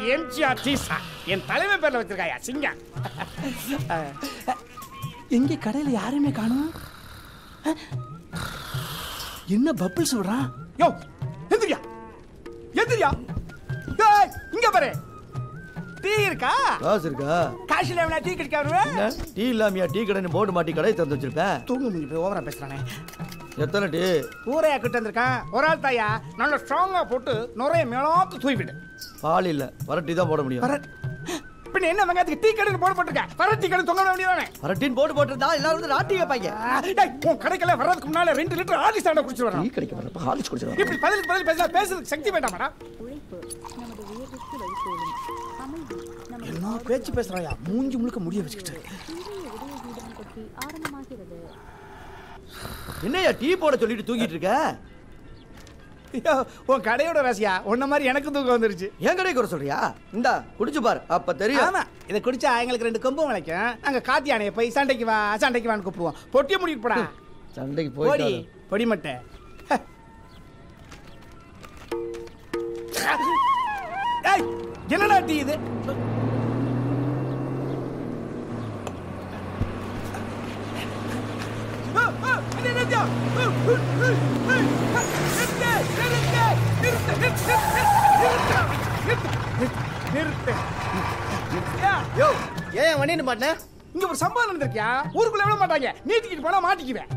எம்ஜிஆர் டீசா என் தலைமை பேர்ல வச்சிருக்காயா சிங்கம் எங்க கடையில யாருமே காணும் என்ன பப்பிள்ஸ் விடுறான் யோ எந்திரியா எந்திரியா ஏய் இங்க பாரு டீ இருக்கா காசு இருக்கா காசு இல்லாம டீ குடிக்க வருவேன் என்ன டீ இல்லாமையா டீ கடைன்னு போர்டு மாட்டி கடை திறந்து வச்சிருப்பேன் தூங்க முடிஞ்சு போய் ஓவரா பேசுறானே எத்தனை டீ ஊரையா கிட்ட வந்திருக்கான் ஒரு ஆள் தாயா நல்ல ஸ்ட்ராங்கா போட்டு நுரைய மேலோக்கு தூவிடு பால் இல்ல வர டீ தான் போட முடியும் வர பின்ன என்ன வெங்காயத்துக்கு டீ கடைக்கு போட போட்டிருக்க வர டீ கடை தொங்க வேண்டியதானே வர டீ போட்டு போட்டிருந்தா எல்லாரும் வந்து ராட்டி வைப்பாங்க டேய், உன் கடைக்கெல்லாம் வர்றதுக்கு முன்னால ரெண்டு லிட்டர் ஆடி சாண்டை குடிச்சு டீ வரணும் கடைக்கு வரப்ப ஹாலிஸ் குடிச்சிருவாங்க இப்படி பதிலுக்கு பதில் பேசினா பேசுறதுக்கு சக்தி வேண்டாமாடா உழைப்பு நமது உயர்வுக்கு வழிகோலும் அமைதி நமது என்ன பேச்சு பேசுறாயா மூஞ்சி முழுக்க முடிய வச்சுக்கிட்டு இன்றைய உதய கீதம் பற்றி ஆரம்பமாகிறது என்னய்யா டீ போட சொல்லிட்டு தூங்கிட்டு இருக்க ஐயோ, உன் கடையோட ராசியா உன்ன மாதிரி எனக்கு தூக்கம் வந்துருச்சு என் கடைக்கு வர சொல்றியா இந்தா குடிச்சு பாரு அப்ப தெரியும் ஆமா இதை குடிச்சா எங்களுக்கு ரெண்டு கொம்பு முளைக்கும் நாங்க காத்தி யானையை போய் சண்டைக்கு வா சண்டைக்கு வான்னு கூப்பிடுவோம் பொட்டிய முடிட்டு போடா சண்டைக்கு போடி போயிட்டு பொடி மட்டை ஏய், என்னடா டீ இது ஆ, ஆ, அடே, நிறுத்தியா. ஆ, ஆ, ஆ, ஆ, ஆ, நிறுத்து, நிறுத்து, நிறுத்து, நிறுத்து, நிறுத்து, நிறுத்து, நிறுத்து. நிறுத்தியா? யோ ஏன் வண்டி மாட்டேன் இங்க ஒரு சம்பவம் நடந்திருக்கியா ஊருக்குள்ள விட மாட்டாங்க நீட்டிக்கிட்டு போனா மாட்டிக்குவேன்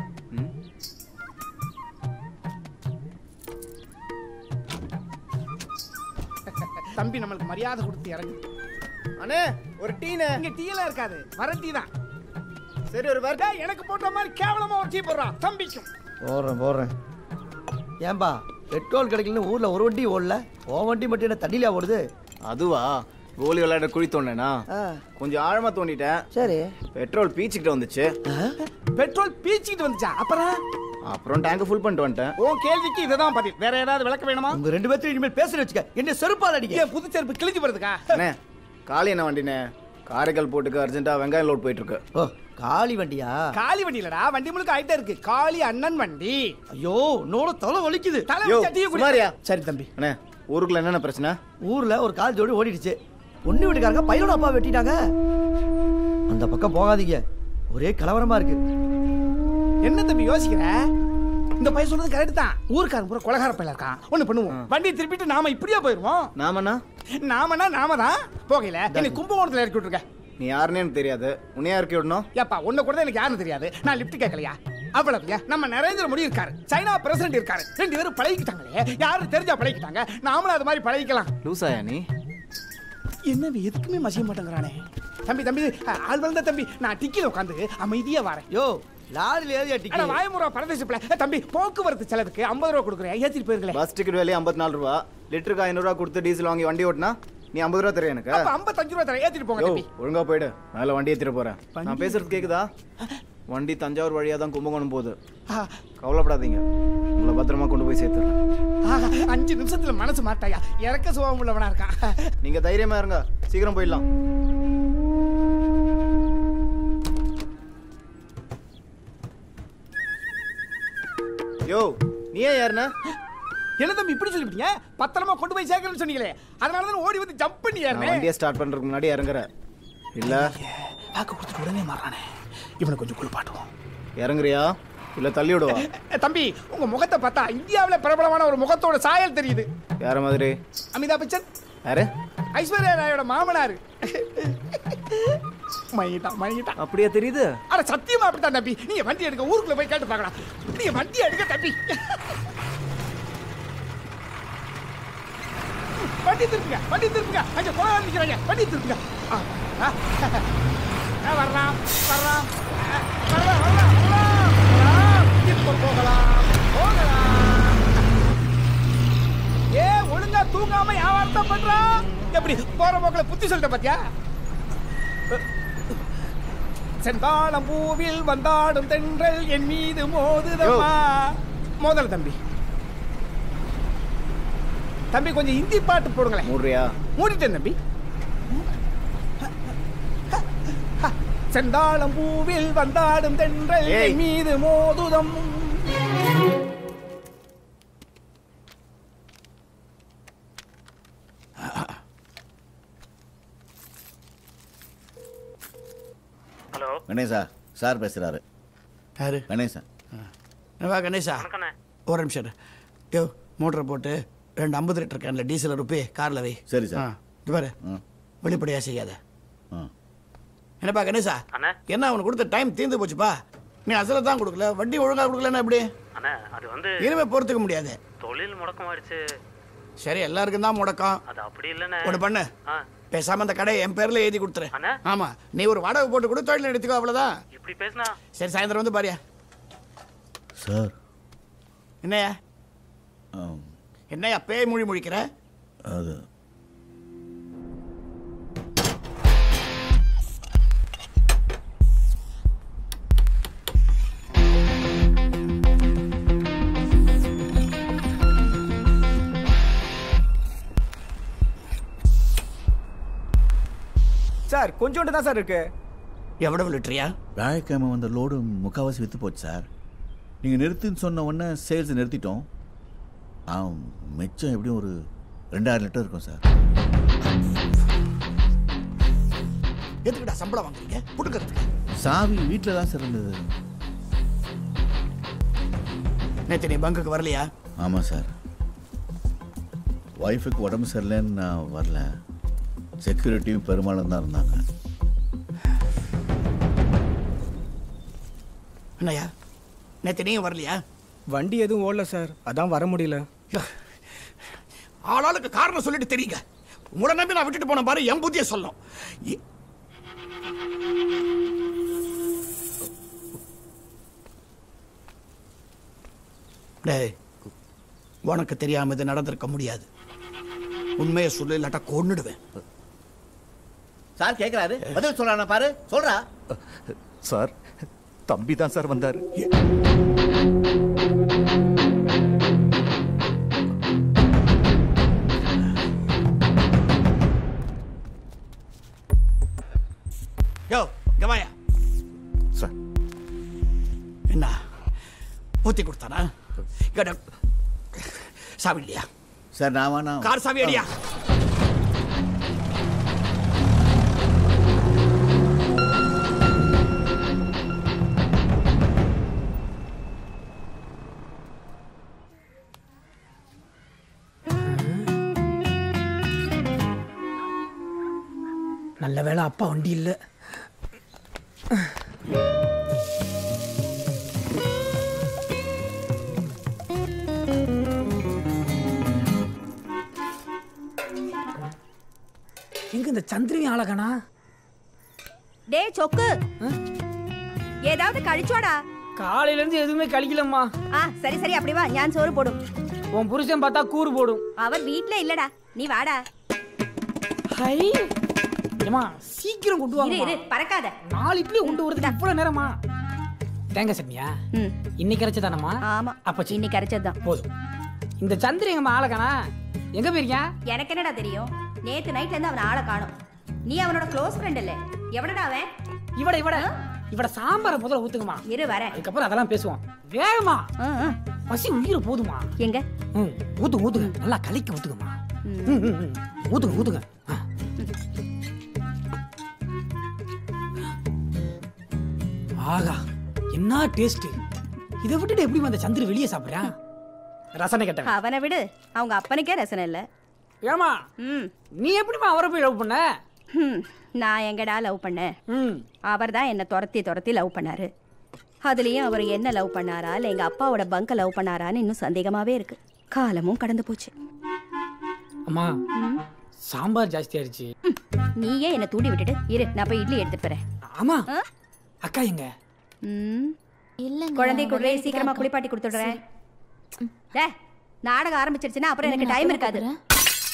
தம்பி நம்மளுக்கு மரியாதை கொடுத்து இறங்கு அண்ணே ஒரு டீனே இங்க டீ எல்லாம் இருக்காது வர டீ தான் சரி ஒரு வர டேய், எனக்கு போட்ட மாதிரி கேவலமா ஒரு டீ போடுறான் தம்பிக்கும் போடுறேன் போடுறேன் ஏன்பா பெட்ரோல் கிடைக்கலன்னு ஊர்ல ஒரு வண்டி ஓடல ஓ வண்டி மட்டும் என்ன தண்ணியில ஓடுது அதுவா கோலி விளையாட குழி தோண்டேனா ஆ, கொஞ்சம் ஆழமா தோண்டிட்டேன் சரி பெட்ரோல் பீச்சுக்கிட்ட வந்துச்சு பெட்ரோல் பீச்சிக்கிட்டு வந்துச்சா அப்புறம் அப்புறம் டேங்க் ஃபுல் பண்ணிட்டு வந்துட்டேன் உன் கேள்விக்கு இதுதான் பதில் வேற ஏதாவது விளக்க வேணுமா உங்க ரெண்டு பேர்த்தையும் இனிமேல் பேசுற வச்சுக்க என்ன செருப்பால் அடிக்க ஏன் புது செருப்பு கிழிஞ்சு போறதுக்கா அண்ணே காலி என்ன வண்டினே காரைக்கால் போட்டுக்கு அர்ஜென்ட்டா வெங்காயம் லோட் போயிட்டு இருக்கு ஓ காலி வண்டியா காலி வண்டி இல்லடா வண்டி முழுக்க ஆயிட்டே இருக்கு காளி அண்ணன் வண்டி ஐயோ நோட தலை வலிக்குது தலை யோ, வச்சா டீ குடி சுமாரியா? சரி தம்பி அண்ணே ஊருக்குள்ள என்னென்ன பிரச்சனை ஊர்ல ஒரு கால் ஜோடி ஓடிடுச்சு பொண்ணு வீட்டுக்காரங்க பையனோட அப்பா வெட்டிட்டாங்க அந்த பக்கம் போகாதீங்க ஒரே கலவரமா இருக்கு என்ன தம்பி யோசிக்கிற இந்த பையன் சொல்றது கரெக்ட் தான் ஊருக்காரன் பூரா கொலகார பையன் இருக்கான் ஒண்ணு பண்ணுவோம் வண்டியை திருப்பிட்டு நாம இப்படியே போயிருவோம் நாமண்ணா நாமனா நாம தான் போகல என்னை கும்பகோணத்துல இறக்கி விட்டுருக்க நீ யாருன்னே எனக்கு தெரியாது உன்னையா இறக்கி விடணும் ஏப்பா உன்னை கூட தான் எனக்கு யாருன்னு தெரியாது நான் லிஃப்ட் கேட்கலையா அவ்வளவுயா நம்ம நரேந்திர மோடி இருக்காரு சைனா பிரசிடென்ட் இருக்காரு ரெண்டு பேரும் பழகிக்கிட்டாங்களே யாரும் தெரிஞ்சா பழகிக்கிட்டாங்க நாமளும் அது மாதிரி பழகிக்கலாம் லூசாயா நீ என்ன இவன் எதுக்குமே மசிய மாட்டேங்கிறானே தம்பி தம்பி ஆள் வளர்ந்த தம்பி நான் டிக்கில உட்காந்து அமைதியா வரேன் யோ லாரில ஏறியா அட டிக்கி வாயமுறா பரதேசப்பிள்ள தம்பி போக்குவரத்து செலவுக்கு ஐம்பது ரூபா கொடுக்குறேன் ஏத்திட்டு போயிருங்களேன் பஸ் டிக்கெட் விலையே ஐம்பத்தி நாலு ரூபா லிட்டருக்கு ஐநூறுரூவா கொடுத்து டீசல் வாங்கி வண்டி ஓட்டினா நீ ஐம்பது ரூபா தரேன் எனக்கு அப்ப ஐம்பத்தஞ்சு ரூபா தரேன் ஏத்திட்டு போங்க யோ தம்பி ஒழுங்கா போயிடு மேல வண்டி ஏத்திட்டு போறேன் வண்டி நான் பேசுறது கேக்குதா வண்டி தஞ்சாவூர் வழியா தான் கும்பகோணம் போகுது ஆ, கவலைப்படாதீங்க உங்களை பத்திரமா கொண்டு போய் சேர்த்துறேன் ஆஹா, அஞ்சு நிமிஷத்துல மனசு மாட்டாயா இறக்க சுபாவம் உள்ளவனா இருக்கான் நீங்க தைரியமா இருங்க சீக்கிரம் போயிடலாம் யோ நீ ஏன் யாருண்ணா என்ன தம்பி இப்படி சொல்லிவிட்டீங்க பத்திரமா கொண்டு போய் சேர்க்கணும்னு சொன்னீங்களே அதனால தான் ஓடி வந்து ஜம்ப் பண்ணி நான் ஏறினேன் வண்டியை ஸ்டார்ட் பண்றதுக்கு முன்னாடி இறங்குற இல்ல வாக்கு கொடுத்துட்டு உடனே மாறானே இவனை கொஞ்சம் குளிப்பாட்டுவோம் இறங்குறியா இல்ல தள்ளி விடுவா அஹ், தம்பி உங்க முகத்தை பார்த்தா இந்தியாவுல பிரபலமான ஒரு முகத்தோட சாயல் தெரியுது யார மாதிரி அமிதாப் பச்சன் யாரு ஐஸ்வர்யா ராயோட மாமனாரு மயிட்டான் மயிட்டான் அப்படியா தெரியுது அட சத்தியமா அப்படித்தான் தம்பி நீங்க வண்டி எடுக்க ஊருக்குள்ள போய் கேட்டு பார்க்கலாம் நீங்க வண்டி எடுக்க தம்பி வண்டி திருப்புங்க வண்டி திருப்புங்க அங்க போக நிக்கிறாங்க வண்டி திருப்புங்க ஆ, ஆ, ஆ, வர்றான் வர்றான் ஆ, வர்றான் வர்றான் வர்றான் வர்றான். இப்ப போகலாம் போகலாம் ஏ ஒழுங்கா தூங்காம வியாபாரத்தை பண்றா எப்படி போற போக்குல புத்தி சொல்லிட்ட பாத்தியா செந்தாளம் பூவில் வந்தாடும் தென்றல் என் மீது மோதுதம்மா மோதல் தம்பி தம்பி கொஞ்சம் ஹிந்தி பாட்டு போடுங்களேன் மூடுறியா மூடிட்டேன் தம்பி செந்தாளம் பூவில் வந்தாடும் தென்றல் ஏய். என் மீது மோதுதம் கணேசா சார் பேசுறாரு யாரு கணேசா வா கணேஷா ஒரு நிமிஷம் இரு. யோ மோட்டரை போட்டு ரெண்டு ஐம்பது லிட்டர் கேனில் டீசல் ருப்பி காரில் வை சரி சார். ஆ, இது பாரு ம். வெளிப்படையா செய்யாத ஆ என்னப்பா கணேசா என்ன அவனுக்கு கொடுத்த டைம் தீர்ந்து போச்சுப்பா நீ அசலை தான் கொடுக்கல வட்டி ஒழுங்கா கொடுக்கலன்னா எப்படி அண்ணா அது வந்து இனிமே பொறுத்துக்க முடியாது தொழில் முடக்கமாயிடுச்சு சரி எல்லாருக்கும் தான் முடக்கம் அது அப்படி இல்லைண்ணே ஒன்று பண்ணு ஆ பேசாம அந்த கடையை என் பேர்ல எழுதி கொடுத்துரு அண்ணா? ஆமா நீ ஒரு வாடகை போட்டு கொடு தொழில் எடுத்துக்கோ அவ்வளவுதான் இப்படி பேசினா சரி சாயந்தரம் வந்து பாரியா சார் என்னையா ஆம், என்னையா பேய் மொழி முழிக்கிற அது சார் கொஞ்சோண்டு தான் சார் இருக்கு எவ்வளவு லிட்டரியா வியாழக்கிழமை வந்த லோடு முக்கால்வாசி விற்று போச்சு சார் நீங்கள் நிறுத்துன்னு சொன்ன உடனே சேல்ஸ் நிறுத்திட்டோம் ஆ மிச்சம் எப்படியும் ஒரு ரெண்டாயிரம் லிட்டர் இருக்கும் சார் எதுக்குடா சம்பளம் வாங்குறீங்க புடுக்கிறதுக்கு சாவி வீட்டில் தான் சார் இருந்தது நேத்து நீ பங்குக்கு வரலையா ஆமாம் சார் ஒய்ஃபுக்கு உடம்பு சரியில்லைன்னு நான் வரல செக்யூரிட்டியும் பெரும்பாலும் தான் இருந்தாங்க என்னய்யா நேத்து நீயும் வரலையா வண்டி எதுவும் ஓடல சார் அதான் வர முடியல ஆளாளுக்கு காரணம் சொல்லிட்டு தெரியுங்க உங்களை நம்பி நான் விட்டுட்டு போன பாரு என் புத்திய சொல்லணும் இ- டேய் உனக்கு தெரியாம இது நடந்திருக்க முடியாது உண்மையை சொல்லு இல்லாட்டா கொன்னுடுவேன் சார் கேட்குறாரு பதில் சொல்கிறானா பாரு சொல்கிறா சார் தம்பி தான் சார் வந்தார் யோ இங்க வாயா சார் என்ன ஊத்தி கொடுத்தானா இங்க சாவி இல்லையா சார் நான் வேணா கார் சாவி அடியா நல்ல வேளை அப்பா வண்டி இல்லை எங்க இந்த சந்திரவி ஆளகனா டேய் சொக்கு ஏதாவது கழிச்சோடா காலையில இருந்து எதுவுமே கழிக்கலம்மா ஆ சரி சரி அப்படி வா ஞான் சோறு போடும் உன் புருஷன் பார்த்தா கூறு போடும் அவர் வீட்ல இல்லடா நீ வாடா ஹை ஏமா சீக்கிரம் கொண்டு இரு இரு வாங்க பறக்காத நாலு இட்லி கொண்டு வரதுக்கு இவ்வளவு நேரமா தேங்காய் சட்னியா ம் இன்னைக்கு அரைச்சதானம்மா ஆமா அப்ப சரி. இன்னைக்கு அரைச்சதுதான் போதும் இந்த சந்திரன் எங்கம்மா ஆளக்கானா எங்க போயிருக்கேன் எனக்கு என்னடா தெரியும் நேத்து நைட்ல இருந்து அவன் ஆளை காணோம் நீ அவனோட க்ளோஸ் ஃப்ரெண்ட் இல்ல எவனடா அவன் இவட இவட இவட சாம்பார முதல்ல ஊத்துக்குமா இரு வரேன் அதுக்கப்புறம் அதெல்லாம் பேசுவோம் வேகமா ஆ, ஆ. பசி உயிர் போதுமா எங்க ம், ஊத்துங்க ஊத்துங்க நல்லா கலிக்க ஊத்துங்கம்மா ம். ம், ம், ம். ஊத்துங்க ஊத்துங்க ஆ. ஆகா என்ன டேஸ்ட் இதை விட்டுட்டு எப்படி அந்த சந்திர வெளியே சாப்பிடுறான் ரசனை கேட்டவன் அவனை விடு அவங்க அப்பனுக்கே ரசனை இல்ல ஏமா ம் நீ எப்படிம்மா அவரை போய் லவ் பண்ண ஹம், நான் எங்கடா லவ் பண்ணேன் ம் அவர் தான் என்னை துரத்தி துரத்தி லவ் பண்ணாரு அதுலயும் அவர் என்ன லவ் பண்ணாரா இல்ல எங்க அப்பாவோட பங்க லவ் பண்ணாரான்னு இன்னும் சந்தேகமாவே இருக்கு காலமும் கடந்து போச்சு அம்மா சாம்பார் ஜாஸ்தி ஆயிடுச்சு ம், நீயே என்னை தூண்டி விட்டுட்டு இரு நான் போய் இட்லி எடுத்துட்டு வரேன் ஆமா ஆ? அக்கா எங்க ம், இல்லைங்க குழந்தை குடுறே விளையாடிட்டு சீக்கிரமா தான் குளிப்பாட்டி கொடுத்துடுறேன் டே நாடகம் ஆரம்பிச்சிருச்சுன்னா அப்புறம் எனக்கு இருக்கோம். டைம் நான் இருக்காது கூப்பிடுறேன்.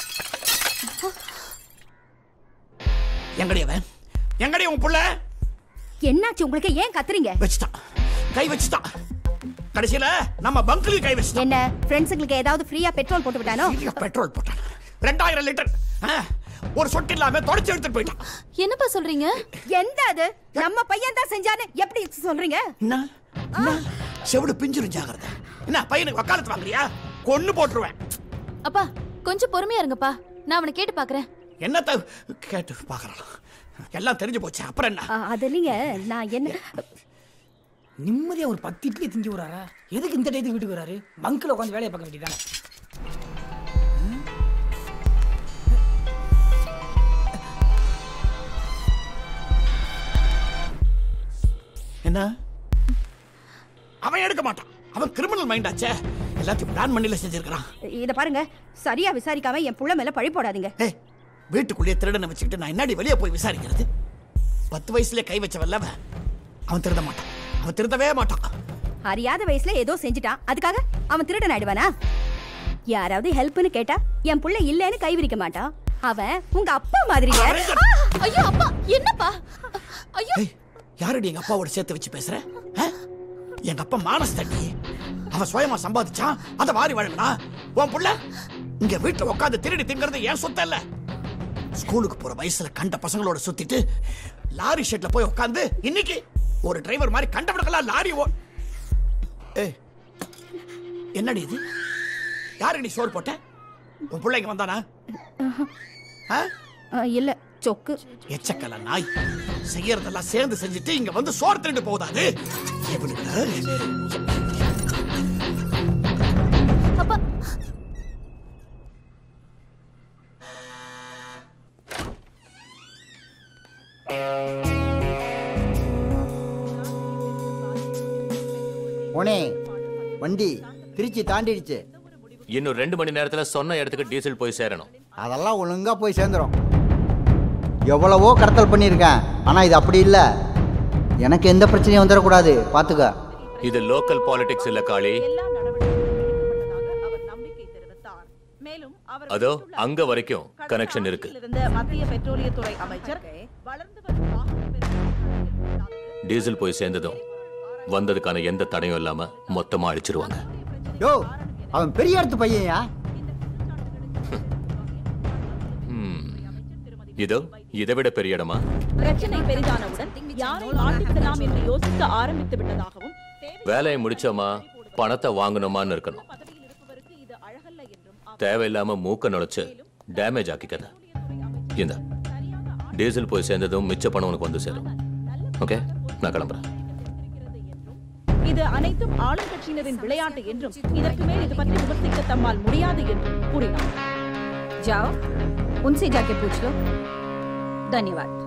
எங்கடி அவன் எங்கடி உன் புள்ள என்னாச்சு உங்களுக்கு ஏன் கத்துறீங்க வச்சுட்டான் கை வச்சுட்டான் கடைசியில நம்ம பங்க்லயும் கை வச்சுட்டான் என்ன ஃப்ரெண்ட்ஸுங்களுக்கு ஏதாவது ஃப்ரீயா பெட்ரோல் போட்டு விட்டானோ சரியா பெட்ரோல் போட்டான் ரெண்டாயிரம் லிட்டர் ஆ, ஒரு சொட்டு இல்லாம தொடச்சு எடுத்துட்டு போயிட்டான் என்னப்பா சொல்றீங்க எந்த அது நம்ம பையன் தான் செஞ்சான்னு எப்படி சொல்றீங்க என்ன என்ன? செவிடு பிஞ்சிரும் ஜாகிரதை என்ன பையனுக்கு வக்காலத்து வாங்குறியா கொன்னு போட்டுருவேன் அப்பா கொஞ்சம் பொறுமையா இருங்கப்பா நான் அவனை கேட்டு பாக்குறேன் என்னத்த கேட்டு பார்க்கறான் எல்லாம் தெரிஞ்சு போச்சு அப்புறம் என்ன ஆ, அது இல்லைங்க நான் என்ன நிம்மதியா ஒரு பத்து இட்லி திஞ்சு வராரா எதுக்கு இந்த டயத்துக்கு வீட்டுக்கு வராரு பங்க்ல உட்காந்து வேலையை பார்க்க வேண்டியதானே என்ன அவன் எடுக்க மாட்டான் அவன் கிரிமினல் மைண்ட் ஆச்சே எல்லாத்தையும் பிளான் பண்ணில செஞ்சிருக்கிறான் இத பாருங்க சரியா விசாரிக்காம என் புள்ள மேல பழி போடாதீங்க ஏய் வீட்டுக்குள்ளேயே திருடனை வச்சுக்கிட்டு நான் என்னடி வெளியே போய் விசாரிக்கிறது பத்து வயசுல கை வச்சவல்ல அவன் அவன் திருட மாட்டான் அவன் திருடவே மாட்டான் அறியாத வயசுல ஏதோ செஞ்சுட்டான் அதுக்காக அவன் திருடன் ஆயிடுவானா யாராவது ஹெல்ப்னு கேட்டா என் புள்ள இல்லைன்னு கை விரிக்க மாட்டான் அவன் உங்க அப்பா மாதிரிங்க ஐயோ அப்பா என்னப்பா ஐயோ ஏய் யாரடி எங்க அப்பாவோட சேர்த்து வச்சு பேசுற ஆ? எங்க அப்பா மானஸ் தட்டி அவன் சுயமா சம்பாதிச்சான் அதை வாரி வழங்கினா உன் புள்ள இங்க வீட்டுல உட்காந்து திருடி திங்கிறது ஏன் சொத்த இல்ல ஸ்கூலுக்கு போற வயசுல கண்ட பசங்களோட சுத்திட்டு லாரி ஷெட்ல போய் உட்காந்து இன்னைக்கு ஒரு டிரைவர் மாதிரி கண்டவனுக்கெல்லாம் லாரி ஓ ஏய் என்னடி இது யாருக்கு நீ சோறு போட்ட உன் பிள்ளை இங்க வந்தானா ஆ? ஆ, இல்ல சொக்கு எச்சக்கல நாய் செய்யறதெல்லாம் சேர்ந்து செஞ்சுட்டு இங்க வந்து சோறு திண்டு போகுதாது இவனுக்கு அப்பா போனே வண்டி திருச்சி தாண்டிடுச்சு இன்னும் ரெண்டு மணி நேரத்துல சொன்ன இடத்துக்கு டீசல் போய் சேரணும் அதெல்லாம் ஒழுங்கா போய் சேர்ந்துரும் எவ்வளவோ கடத்தல் பண்ணியிருக்கேன் ஆனா இது அப்படி இல்லை எனக்கு எந்த பிரச்சனையும் வந்துடக்கூடாது பார்த்துக்க இது லோக்கல் பாலிடிக்ஸ் இல்ல காளி அதோ அங்க வரைக்கும் கனெக்ஷன் இருக்கு இருந்த மத்திய பெட்ரோலியத்துறை அமைச்சர் வளர்ந்து வரும் வாகன டீசல் போய் சேர்ந்ததும் வந்ததுக்கான எந்த தடையும் இல்லாம மொத்தமா அழிச்சிருவாங்க யோ அவன் பெரிய இடத்து பையன்யா ஹம். இதோ இதை விட பெரிய இடமா பிரச்சனை பெரிதானவுடன் யாரை மாட்டிவிடலாம் என்று யோசிக்க ஆரம்பித்து விட்டதாகவும் வேலையை முடிச்சோமா பணத்தை வாங்கணுமான்னு இருக்கணும் தேவையில்லாம மூக்க நுழைச்சு டேமேஜ் ஆக்கிக்காத இந்த டீசல் போய் சேர்ந்ததும் மிச்ச பணம் உனக்கு வந்து சேரும் ஓகே நான் கிளம்புறேன் இது அனைத்தும் ஆளும் கட்சியினரின் விளையாட்டு என்றும் இதற்கு மேல் இது பற்றி விமர்சிக்க தம்மால் முடியாது என்றும் கூறினார் जाओ उनसे जाके पूछ लो धन्यवाद